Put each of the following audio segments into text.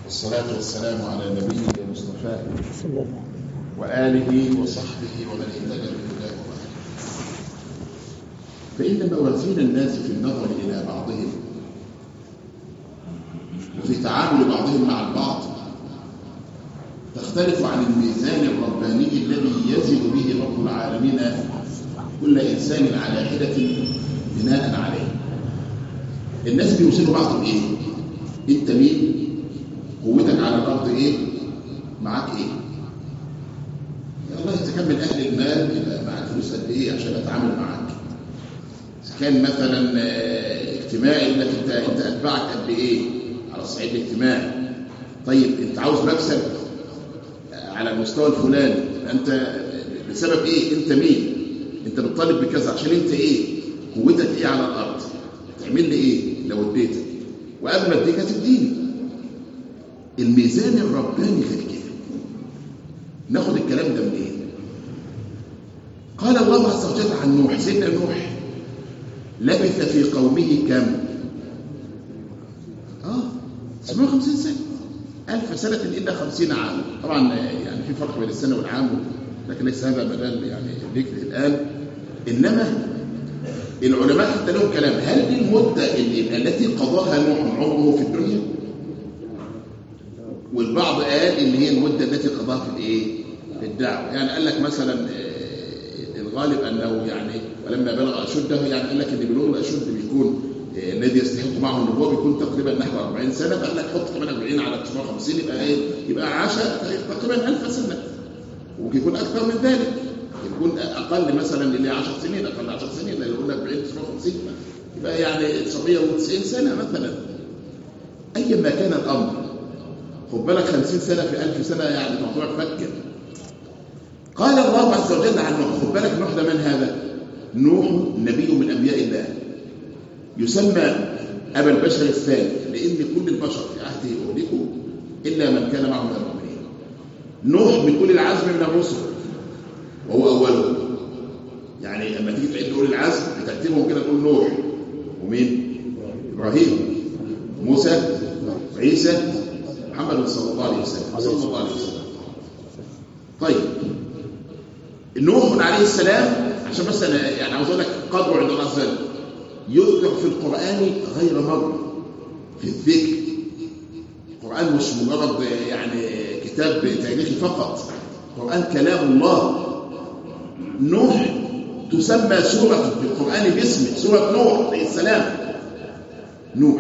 والصلاة والسلام على نبيه المصطفى وآله وصحبه ومن اهتدى بهداه وبعد فإن موازين الناس في النظر إلى بعضهم وفي تعامل بعضهم مع البعض تختلف عن الميزان الرباني الذي يزن به رب العالمين كل إنسان على حدة بناء عليه الناس بيوصلوا بعض بإيه؟ أنت مين؟ قوتك على الأرض إيه؟ معاك إيه؟ يا الله إذا كان من أهل المال يبقى معاك فلوس قد إيه عشان أتعامل معاك؟ إذا كان مثلا اجتماعي انك انت انت اتباعك قد ايه على الصعيد الاجتماعي طيب انت عاوز مكسب على المستوى الفلاني انت بسبب ايه انت مين انت بتطالب بكذا عشان انت ايه قوتك ايه على الارض تعمل لي ايه لو اديتك وقبل ما اديك هتديني الميزان الرباني غير كده ناخد الكلام ده منين إيه؟ قال الله عز وجل عن نوح سيدنا نوح لبث في قومه كم اه 750 سنة ألف سنة إلا خمسين عام طبعا يعني في فرق بين السنة والعام لكن ليس هذا مجال يعني ذكر الآن إنما العلماء حتى لهم كلام هل دي المدة اللي التي قضاها نوح عمره في الدنيا والبعض قال إن هي المدة التي قضاها في الإيه في الدعوة يعني قال لك مثلا الغالب أنه يعني ولما بلغ أشده يعني قال لك ان بلوغ الأشد بيكون الذي يستحق معه النبوة بيكون تقريبا نحو 40 سنة فقال لك حط كمان 40 على 950 يبقى ايه يبقى 10 تقريبا 1000 سنة وممكن يكون أكثر من ذلك يكون أقل مثلا اللي 10 سنين أقل 10 سنين اللي قلنا 40 950 يبقى يعني 990 سنة مثلا أي ما كان الأمر خد بالك 50 سنة في 1000 سنة يعني تعتبر فكر قال الله عز وجل عن نوح خد بالك نوح ده من هذا نوح نبي من أنبياء الله يسمى أبا البشر الثاني لأن كل البشر في عهده أهلكوا إلا من كان معه من المؤمنين نوح من كل العزم من الرسل وهو أوله يعني لما تيجي تعد أولي العزم بترتيبهم كده تقول نوح ومين؟ إبراهيم موسى عيسى محمد صلى الله عليه وسلم صلى الله عليه وسلم طيب نوح عليه السلام عشان بس انا يعني عاوز اقول لك قدره عند الله عز وجل يذكر في القران غير مره في الذكر القران مش مجرد يعني كتاب تاريخي فقط القران كلام الله نوح تسمى سوره في القران باسمه سوره نوح عليه السلام نوح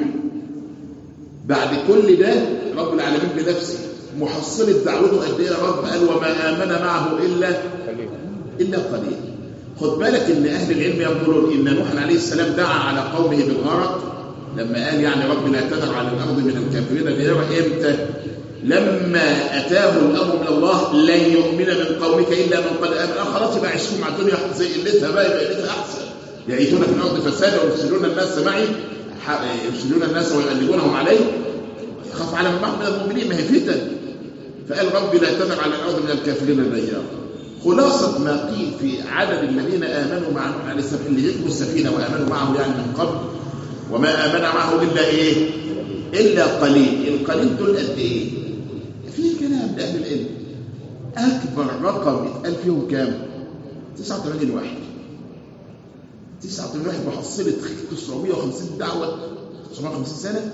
بعد كل ده رب العالمين بنفسه محصله دعوته قد ايه يا رب قال وما امن معه الا الا قليل خد بالك ان اهل العلم يقولون ان نوح عليه السلام دعا على قومه بالغرق لما قال يعني رب لا تذر على الارض من الكافرين ديارا امتى لما اتاه الامر من الله لن يؤمن من قومك الا من قد امن آه خلاص يبقى عيشكم مع الدنيا زي قلتها بقى يبقى قلتها احسن يعيثون في الارض فسادا ويفسدون الناس معي يفسدون الناس ويقلبونهم عليه يخاف على من معهم من المؤمنين ما هي فتن فقال رب لا تذر على الارض من الكافرين ديارا خلاصة ما قيل في عدد الذين آمنوا مع نوح عليه السلام اللي ركبوا السفينة وآمنوا معه يعني من قبل وما آمن معه إلا إيه؟ إلا قليل القليل دول قد إيه؟ في كلام لأهل العلم أكبر رقم اتقال فيهم كام؟ 89 واحد 89 واحد محصلة 950 دعوة 950 سنة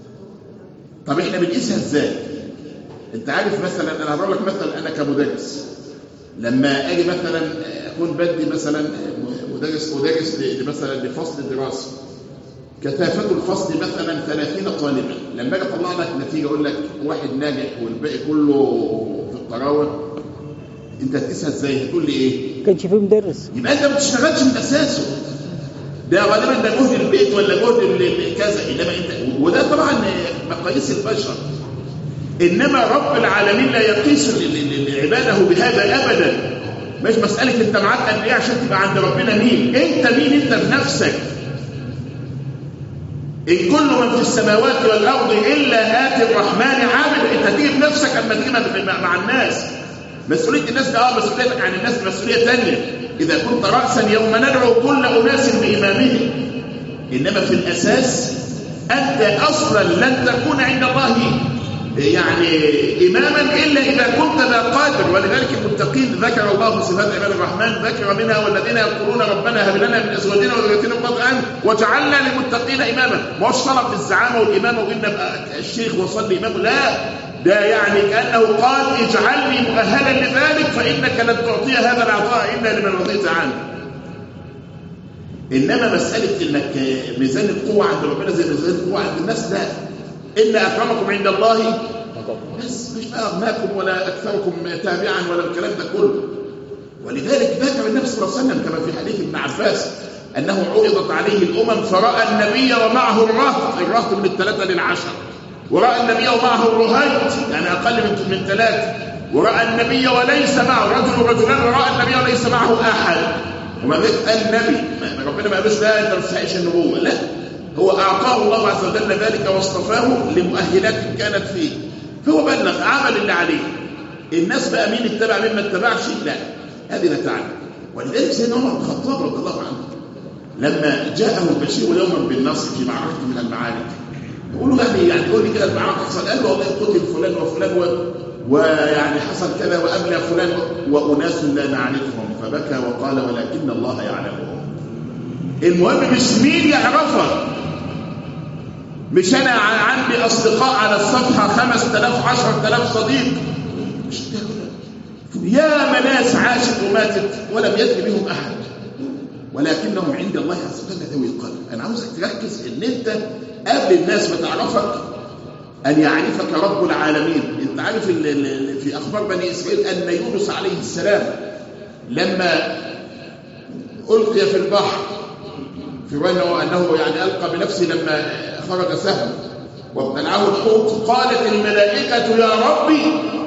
طب احنا بنقيسها ازاي؟ انت عارف مثلا انا هضرب لك مثلا انا كمدرس لما اجي مثلا اكون بدي مثلا مدرس مدرس مثلا لفصل دراسي كثافه الفصل مثلا 30 طالبا لما اجي اطلع لك نتيجه اقول لك واحد ناجح والباقي كله في الطراوه انت هتقيسها ازاي؟ هتقول لي ايه؟ كانش فيه مدرس يبقى انت ما بتشتغلش من اساسه ده غالبا ده جهد البيت ولا جهد كذا انما انت وده طبعا مقاييس البشر انما رب العالمين لا يقيس عباده بهذا ابدا مش مساله انت معاك قد ايه عشان تبقى عند ربنا مين انت مين انت بنفسك ان كل من في السماوات والارض الا اتي الرحمن عابد انت هتيجي بنفسك اما تيجي مع الناس مسؤوليه الناس ده اه مسؤوليتك عن الناس مسؤوليه ثانيه اذا كنت راسا يوم ندعو كل اناس بامامهم انما في الاساس انت اصلا لن تكون عند الله يعني إماما إلا إذا كنت لا قادر ولذلك المتقين ذكر الله صفات عباد الرحمن ذكر منها والذين يقولون ربنا هب لنا من أزواجنا وذريتنا قرة أعين وجعلنا للمتقين إماما ما هوش طلب الزعامة والإمامة وإن أبقى الشيخ وصلي إمام لا ده يعني كأنه قال اجعلني مؤهلا لذلك فإنك لن تعطي هذا العطاء إلا لمن رضيت عنه إنما مسألة إنك ميزان القوة عند ربنا زي ميزان القوة عند الناس لا إن أكرمكم عند الله بس مش بقى أغناكم ولا أكثركم تابعا ولا الكلام ده كله ولذلك ذكر النبي صلى الله عليه وسلم كما في حديث ابن عباس أنه عرضت عليه الأمم فرأى النبي ومعه الرهط الرهط من الثلاثة للعشر ورأى النبي ومعه الرهيط يعني أقل من من ثلاثة ورأى النبي وليس معه رجل ورجلان ورأى النبي وليس معه أحد وما ذلك النبي ربنا ما قالوش لا أنت ما تستحقش النبوة لا هو أعطاه الله عز وجل ذلك واصطفاه لمؤهلات كانت فيه فهو بلغ عمل اللي عليه الناس بقى مين اتبع مين ما اتبعش لا هذه لا تعلم ولذلك سيدنا عمر بن الخطاب رضي الله عنه لما جاءه البشير يوما بالنصر في معركه من المعارك يقول له يعني يعني قول لي كده المعركه حصل قال له والله قتل فلان وفلان و... ويعني حصل كذا واملى فلان و... واناس لا نعرفهم فبكى وقال ولكن الله يعلمهم المهم مش مين يعرفك مش انا عندي اصدقاء على الصفحه 5000 10000 صديق مش يا مناس عاشت وماتت ولم يدري بهم احد ولكنهم عند الله عز وجل ذوي القلب انا عاوزك تركز ان انت قبل الناس ما تعرفك ان يعرفك رب العالمين انت عارف في اخبار بني اسرائيل ان يونس عليه السلام لما القي في البحر في روايه انه يعني القى بنفسه لما خرج سهم وابتلعه الحوت قالت الملائكه يا ربي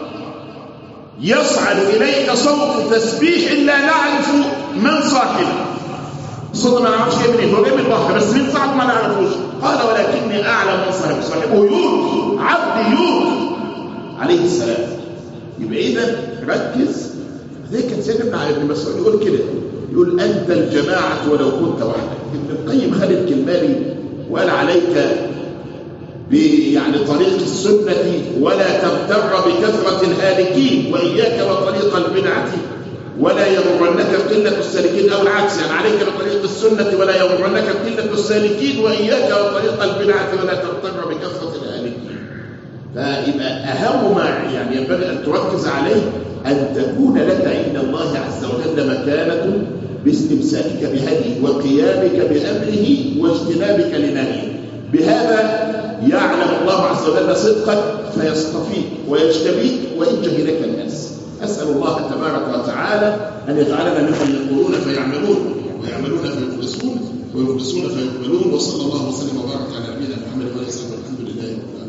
يصعد اليك صوت تسبيح لا نعرف من صاحبه الصوت ما نعرفش جاي منين هو جاي من البحر بس مين صاحبه ما نعرفوش قال ولكني اعلم من صاحبه صاحبه يونس عبد يونس عليه السلام يبقى اذا ركز زي كان سيدنا ابن مسعود يقول كده يقول انت الجماعه ولو كنت وحدك ابن القيم خد الكلمه وقال عليك يعني طريق السنة ولا تغتر بكثرة الهالكين وإياك وطريق البدعة ولا يغرنك قلة السالكين أو العكس يعني عليك بطريق السنة ولا يغرنك قلة السالكين وإياك وطريق البدعة ولا تغتر بكثرة الهالكين فيبقى أهم ما يعني ينبغي أن تركز عليه أن تكون لك عند الله عز وجل مكانة باستمساكك بهديه وقيامك بأمره واجتنابك لنهيه بهذا يعلم الله عز وجل صدقك فيصطفيك ويجتبيك وإن جهلك الناس أسأل الله تبارك وتعالى أن يجعلنا ممن يقولون فيعملون ويعملون فيخلصون ويخلصون فيقبلون وصلى الله وسلم وبارك على نبينا محمد وعلى اله وصحبه الحمد لله رب العالمين